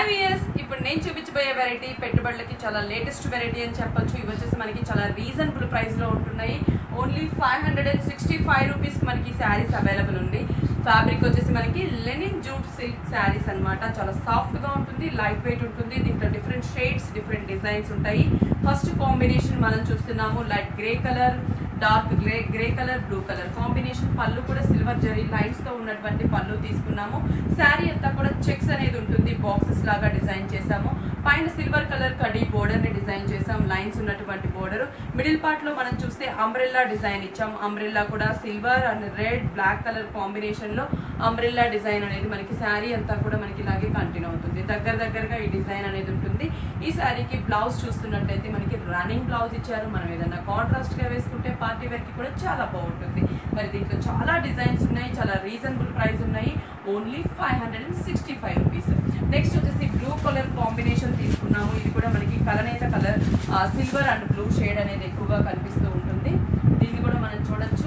Hi viewers ఇప్పుడు నేను చూపించబోయే వెరైటీ పెట్టుబడులకి చాలా లేటెస్ట్ వెరైటీ అని చెప్పొచ్చు ఇవి వచ్చేసి మనకి చాలా రీజనబుల్ ప్రైస్ లో ఉంటున్నాయి only five hundred and sixty five rupees మనకి శారీస్ అవైలబుల్ ఉంది ఫ్యాబ్రిక్ వచ్చేసి మనకి లెనిన్ జూట్ సిల్క్ శారీస్ అన్నమాట చాలా సాఫ్ట్ గా ఉంటుంది లైట్ వెయిట్ ఉంటుంది దీంట్లో డిఫరెంట్ షేడ్స్ డిఫరెంట్ డిజైన్స్ ఉంటాయి ఫస్ట్ కాంబినేషన్ మనం చూస్తున్నాము light grey colour dark grey grey colour blue colour combination పళ్ళు కూడా సిల్వర్ జరీ లైన్స్ తో ఉన్నటువంటి పళ్ళు తీసుకున్నాము శారీ అంతా కూడా చెక్స్ అనేది ఉంటుంది బాక్సెస్ లాగా డిజైన్ చేసాము పైన సిల్వర్ కలర్ కడి బోర్డర్ ని డిజైన్ చేసాం లైన్స్ ఉన్నటువంటి బోర్డర్ మిడిల్ పార్ట్ లో మనం చూస్తే అంబ్రెల్లా డిజైన్ ఇచ్చాం అంబ్రెల్లా కూడా silver and red black colour combination లో అంబ్రెల్లా డిజైన్ అనేది మనకి శారీ అంతా కూడా మనకి ఇలాగే కంటిన్యూ అవుతుంది దగ్గర దగ్గరగా ఈ డిజైన్ అనేది ఉంటుంది ఈ శారీకి బ్లౌజ్ చూస్తున్నట్టయితే మనకి రన్నింగ్ బ్లౌజ్ ఇచ్చారు మనం ఏదైనా కాంట్రాస్ట్ గా వేసుకుంటే పార్టీ వేర్ కి కూడా చాలా బాగుంటుంది మరి దీంట్లో చాలా డిజైన్స్ ఉన్నాయి చాలా రీజనబుల్ ప్రైస్ ఉన్నాయి only five hundred and sixty five rupees next వచ్చేసి బ్లూ కలర్ కాంబినేషన్ తీసుకున్నాము ఇది కూడా మనకి కలనేత colour silver and blue shade అనేది ఎక్కువగా కనిపిస్తూ ఉంటుంది దీన్ని కూడా మనం చూడొచ్చు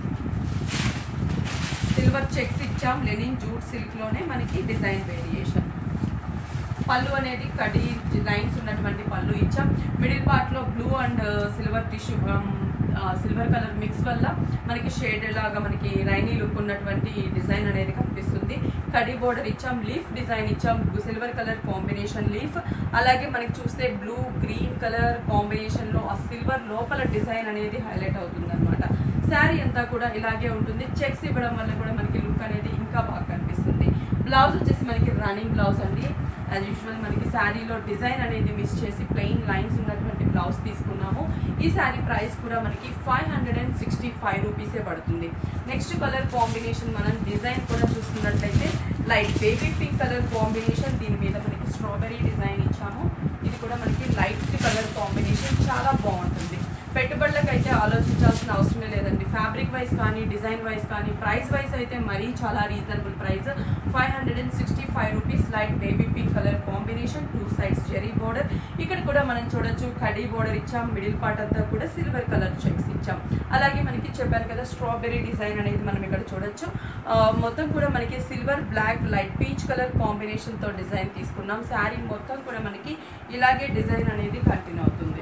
సిల్వర్ చెక్స్ ఇచ్చాం లెనిన్ జూట్ సిల్క్ లోనే మనకి డిజైన్ వేరియేషన్ పళ్ళు అనేది కడి లైన్స్ ఉన్నటువంటి పళ్ళు ఇచ్చాం మిడిల్ పార్ట్ లో blue and silver tissue silver colour mix వల్ల మనకి షేడ్ లాగా మనకి రైనీ లుక్ ఉన్నటువంటి డిజైన్ అనేది కనిపిస్తుంది కడి బోర్డర్ ఇచ్చాం లీఫ్ డిజైన్ ఇచ్చాం సిల్వర్ కలర్ కాంబినేషన్ లీఫ్ అలాగే మనకి చూస్తే బ్లూ గ్రీన్ కలర్ కాంబినేషన్ లో ఆ సిల్వర్ లోపల డిజైన్ అనేది హైలైట్ అవుతుంది అనమాట శారీ అంతా కూడా ఇలాగే ఉంటుంది చెక్స్ ఇవ్వడం వల్ల కూడా మనకి లుక్ అనేది ఇంకా బాగా కనిపిస్తుంది బ్లౌజ్ వచ్చేసి మనకి రన్నింగ్ బ్లౌజ్ అండి యాజ్ యూజువల్ మనకి శారీలో డిజైన్ అనేది మిస్ చేసి ప్లెయిన్ లైన్స్ ఉన్నటువంటి బ్లౌజ్ తీసుకున్నాము ఈ శారీ ప్రైస్ కూడా మనకి five hundred and sixty five రూపీసే పడుతుంది నెక్స్ట్ కలర్ కాంబినేషన్ మనం డిజైన్ కూడా చూస్తున్నట్టయితే light baby pink colour combination దీని మీద మనకి స్ట్రాబెరీ డిజైన్ ఇచ్చాము ఇది కూడా మనకి లైట్ కలర్ కాంబినేషన్ చాలా బాగుంటుంది పెట్టుబడులకు అయితే ఆలోచించాల్సిన అవసరమే లేదండి ఫ్యాబ్రిక్ వైజ్ కానీ డిజైన్ వైజ్ కానీ ప్రైస్ వైజ్ అయితే మరీ చాలా reasonable price five hundred and sixty five rupees light baby pink colour combination two sides zari border ఇక్కడ కూడా మనం చూడొచ్చు కడీ బోర్డర్ ఇచ్చాం మిడిల్ పార్ట్ అంతా కూడా సిల్వర్ కలర్ చెక్స్ ఇచ్చాం అలాగే మనకి చెప్పాను కదా స్ట్రాబెరీ డిజైన్ అనేది మనం ఇక్కడ చూడొచ్చు ఆ, మొత్తం కూడా మనకి silver black light peach colour combination తో డిజైన్ తీసుకున్నాం శారీ మొత్తం కూడా మనకి ఇలాగే డిజైన్ అనేది కంటిన్యూ అవుతుంది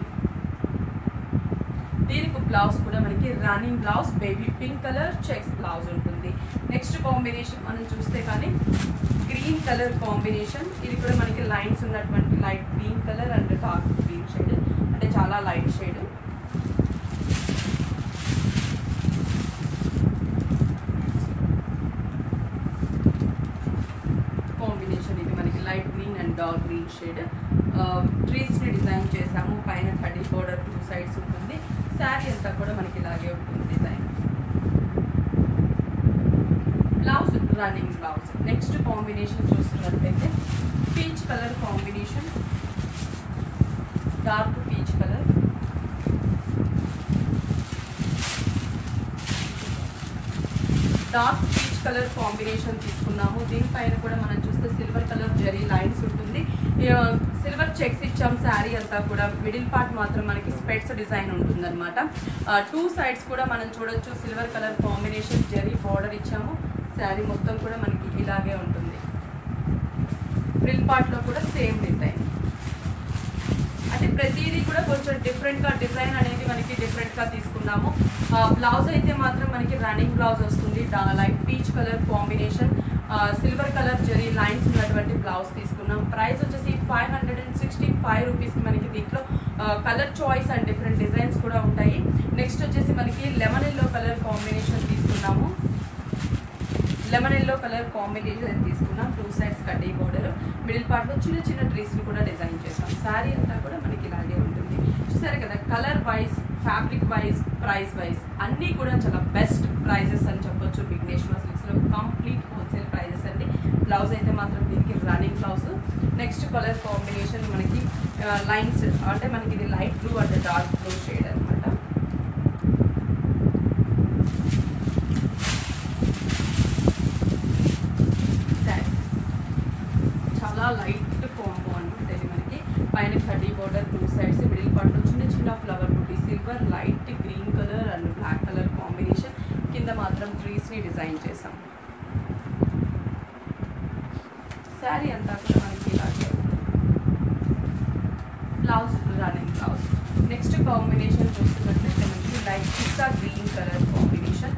దీనికి బ్లౌజ్ కూడా మనకి running blouse baby pink colour checks blouse ఉంటుంది నెక్స్ట్ కాంబినేషన్ మనం చూస్తే కానీ గ్రీన్ కలర్ కాంబినేషన్ ఇది కూడా మనకి లైన్స్ ఉన్నటువంటి light green colour and dark green shade అంటే చాలా లైట్ షేడ్ కాంబినేషన్ ఇది మనకి light green and dark green shade trees ని డిజైన్ చేసాము పైన కడ్డీ బోర్డర్ టూ సైడ్స్ ఉంటుంది శారీ అంతా కూడా మనకి ఇలాగే ఉంటుంది design blouse running blouse next combination చూస్తున్నట్లయితే peach colour combination dark peach colour dark peach colour combination తీసుకున్నాము దీనిపైన కూడా మనం చూస్తే సిల్వర్ కలర్ జరీ లైన్స్ ఉంటుంది సిల్వర్ చెక్స్ ఇచ్చాం శారీ అంతా కూడా మిడిల్ పార్ట్ మాత్రం మనకి స్పెట్స్ డిజైన్ ఉంటుంది అనమాట టూ సైడ్స్ కూడా మనం చూడొచ్చు silver colour combination zari border ఇచ్చాము శారీ మొత్తం కూడా మనకి ఇలాగే ఉంటుంది ఫ్రిల్ పార్ట్ లో కూడా సేమ్ డిజైన్ అంటే ప్రతిదీ కూడా కొంచెం డిఫరెంట్ గా డిజైన్ అనేది మనకి డిఫరెంట్ గా తీసుకున్నాము బ్లౌజ్ అయితే మాత్రం మనకి రన్నింగ్ బ్లౌజ్ వస్తుంది light peach colour combination silver colour zari lines ఉన్నటువంటి బ్లౌజ్ తీసుకున్నాం ప్రైస్ వచ్చేసి five hundred and sixty five రూపీస్కి మనకి దీంట్లో colour choice and different designs కూడా ఉంటాయి నెక్స్ట్ వచ్చేసి మనకి లెమన్ ఎల్లో కలర్ కాంబినేషన్ తీసుకున్నాము లెమన్ ఎల్లో కలర్ కాంబినేషన్ తీసుకున్నాం టూ సైడ్స్ కడ్డీ బోర్డర్ మిడిల్ పార్ట్ లో చిన్న చిన్న ట్రీస్ కూడా డిజైన్ చేసాం శారీ అంతా కూడా మనకి ఇలాగే ఉంటుంది చూసారు కదా colour wise fabric wise price wise అన్నీ కూడా చాలా బెస్ట్ ప్రైజెస్ అని చెప్పొచ్చు విఘ్నేశ్వర సిల్క్స్ లో కంప్లీట్ హోల్సేల్ ప్రైజెస్ అండి బ్లౌజ్ అయితే మాత్రం దీనికి running blouse next colour combination మనకి లైన్స్ అంటే మనకి ఇది లైట్ బ్లూ అంటే డార్క్ బ్లూ షేడ్ అనమాట శారీ చాలా లైట్ కాంబో అనమాట ఇది మనకి పైన కడ్డీ border two sides middle part లో చిన్న చిన్న ఫ్లవర్ బుట్టి silver light green colour and black colour combination కింద మాత్రం ట్రీస్ ని డిజైన్ చేసాం శారీ అంతా కూడా మనకి ఇలాగే ఉంటుంది కాంబినేషన్ చూస్తున్నట్లయితే మనకి light pista green colour combination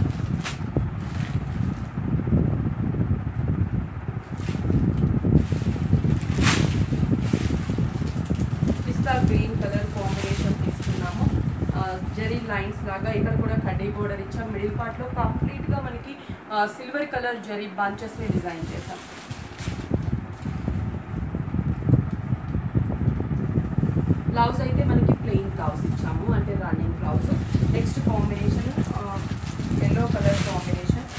pista green colour combination తీసుకున్నాము జెరీ లైన్స్ లాగా ఇక్కడ కూడా కడ్డీ బోర్డర్ ఇచ్చాం మిడిల్ పార్ట్ లో కంప్లీట్ గా మనకి సిల్వర్ కలర్ జెరీ బంచెస్ ని డిజైన్ చేసాం బ్లౌజ్ అయితే మనకి ప్లెయిన్ బ్లౌజ్ ఇచ్చాము అంటే running blouse next combination yellow colour combination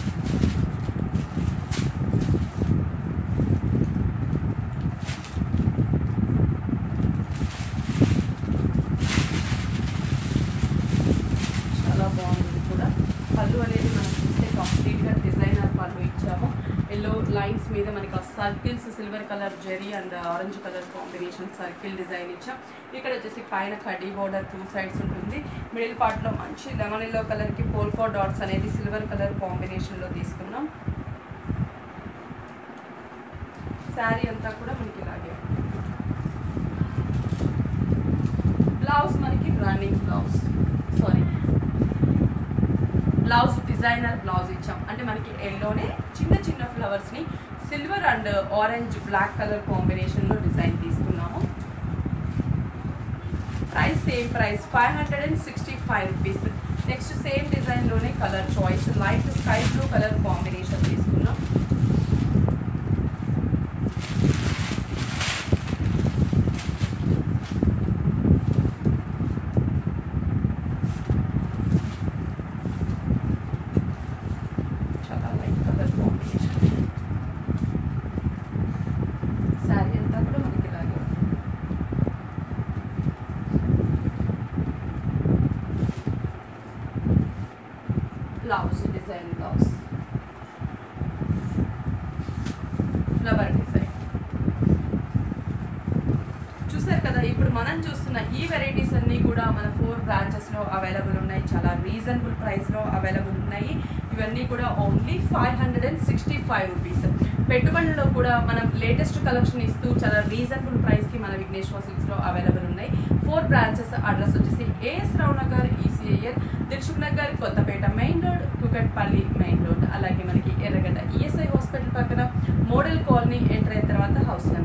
చాలా బాగుంది కూడా పళ్ళు అనేది మనం చూస్తే కంప్లీట్గా డిజైనర్ పళ్ళు ఇచ్చాము ఎల్లో లైన్స్ మీద మనకి ఆ circles silver colour zari and orange colour combination circle design ఇచ్చాం ఇక్కడ వచ్చేసి పైన కడ్డీ బోర్డర్ టూ సైడ్స్ ఉంటుంది మిడిల్ పార్ట్లో మంచి లెమన్ ఎల్లో కలర్కి పోల్కో డాట్స్ అనేది సిల్వర్ కలర్ కాంబినేషన్లో తీసుకున్నాం శారీ అంతా కూడా మనకి ఇలాగే బ్లౌజ్ మనకి running blouse sorry blouse designer blouse ఇచ్చాం అంటే మనకి ఎల్లోనే చిన్న చిన్న ఫ్లవర్స్ ని silver and orange black colour combination లో డిజైన్ తీసుకున్నాము price same price five hundred and sixty five rupees next same design లోనే colour choice light sky blue colour combination తీసుకున్నాం చాలా లైట్ కలర్ కాంబినేషన్ శారీ అంతా కూడా మనకి ఇలాగే ఉంది. Blouse design blouse flower design చూసారు కదా ఇప్పుడు మనం చూస్తున్న ఈ వెరైటీస్ అన్నీ కూడా మన ఫోర్ బ్రాంచెస్లో అవైలబుల్ ఉన్నాయి చాలా రీజనబుల్ ప్రైస్లో అవైలబుల్ ఉన్నాయి ఇవన్నీ కూడా only five hundred and sixty five rupees పెట్టుబడుల్లో కూడా మనం లేటెస్ట్ కలెక్షన్ ఇస్తూ చాలా రీజనబుల్ ప్రైస్కి మన విఘ్నేశ్వర సిల్క్స్లో అవైలబుల్ ఉన్నాయి ఫోర్ బ్రాంచెస్ అడ్రస్ వచ్చేసి AS Rao Nagar ECIL Dilsukh Nagar Kothapet main road Kukatpally main road అలాగే మనకి ఎర్రగడ్డ ఈఎస్ఐ హాస్పిటల్ పక్కన మోడల్ కాలనీ ఎంటర్ అయిన తర్వాత హౌస్